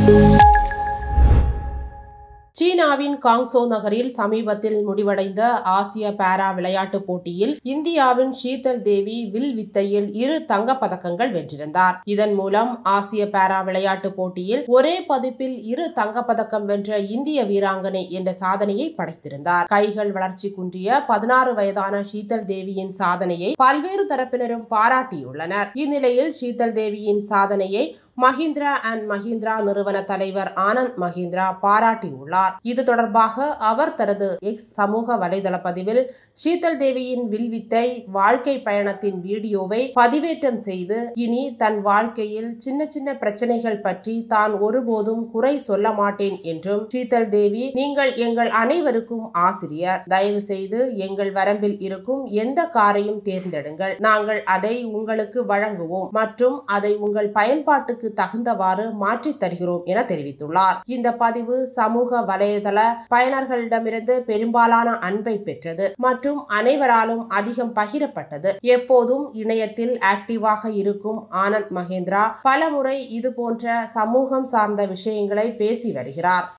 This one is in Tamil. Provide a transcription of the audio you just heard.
சீனாவின் காங்சோ நகரில் சமீபத்தில் முடிவடைந்த ஆசிய பாரா விளையாட்டுப் போட்டியில் இந்தியாவின் ஷீதல் தேவி வில் வித்தையில் இரு தங்கப் பதக்கங்கள் வென்றிருந்தார் இதன் மூலம் ஆசிய பாரா விளையாட்டுப் போட்டியில் ஒரே பதிப்பில் இரு தங்கப்பதக்கம் வென்ற இந்திய வீராங்கனை என்ற சாதனையை படைத்திருந்தார் கைகள் வளர்ச்சி குன்றிய பதினாறு வயதான ஷீதல் தேவியின் சாதனையை பல்வேறு தரப்பினரும் பாராட்டியுள்ளனர் இந்நிலையில் ஷீதல் தேவியின் சாதனையை மஹிந்திரா அண்ட் மஹிந்திரா நிறுவன தலைவர் ஆனந்த் மஹிந்திரா பாராட்டியுள்ளார் இது தொடர்பாக அவர் தனது எக்ஸ் சமூக வலைதள பதிவில் ஷீதல் தேவியின் வில்வித்தை வாழ்க்கை பயணத்தின் வீடியோவை பதிவேற்றம் செய்து இனி தன் வாழ்க்கையில் சின்ன சின்ன பிரச்சனைகள் பற்றி தான் ஒருபோதும் குறை சொல்ல மாட்டேன் என்றும் ஷீதல் தேவி நீங்கள் எங்கள் அனைவருக்கும் ஆசிரியர் தயவு செய்து எங்கள் வரம்பில் இருக்கும் எந்த காரையும் தேர்ந்தெடுங்கள் நாங்கள் அதை உங்களுக்கு வழங்குவோம் மற்றும் அதை உங்கள் பயன்பாட்டுக்கு தகுந்தவாறு மாற்றித் தருகிறோம் என தெரிவித்துள்ளார் இந்த பதிவு சமூக வலைதள பயனர்களிடமிருந்து பெரும்பாலான அன்பை பெற்றது மற்றும் அனைவராலும் அதிகம் பகிரப்பட்டது எப்போதும் இணையத்தில் ஆக்டிவாக இருக்கும் ஆனந்த் மகேந்திரா பலமுறை இது போன்ற சமூகம் சார்ந்த விஷயங்களை பேசி வருகிறார்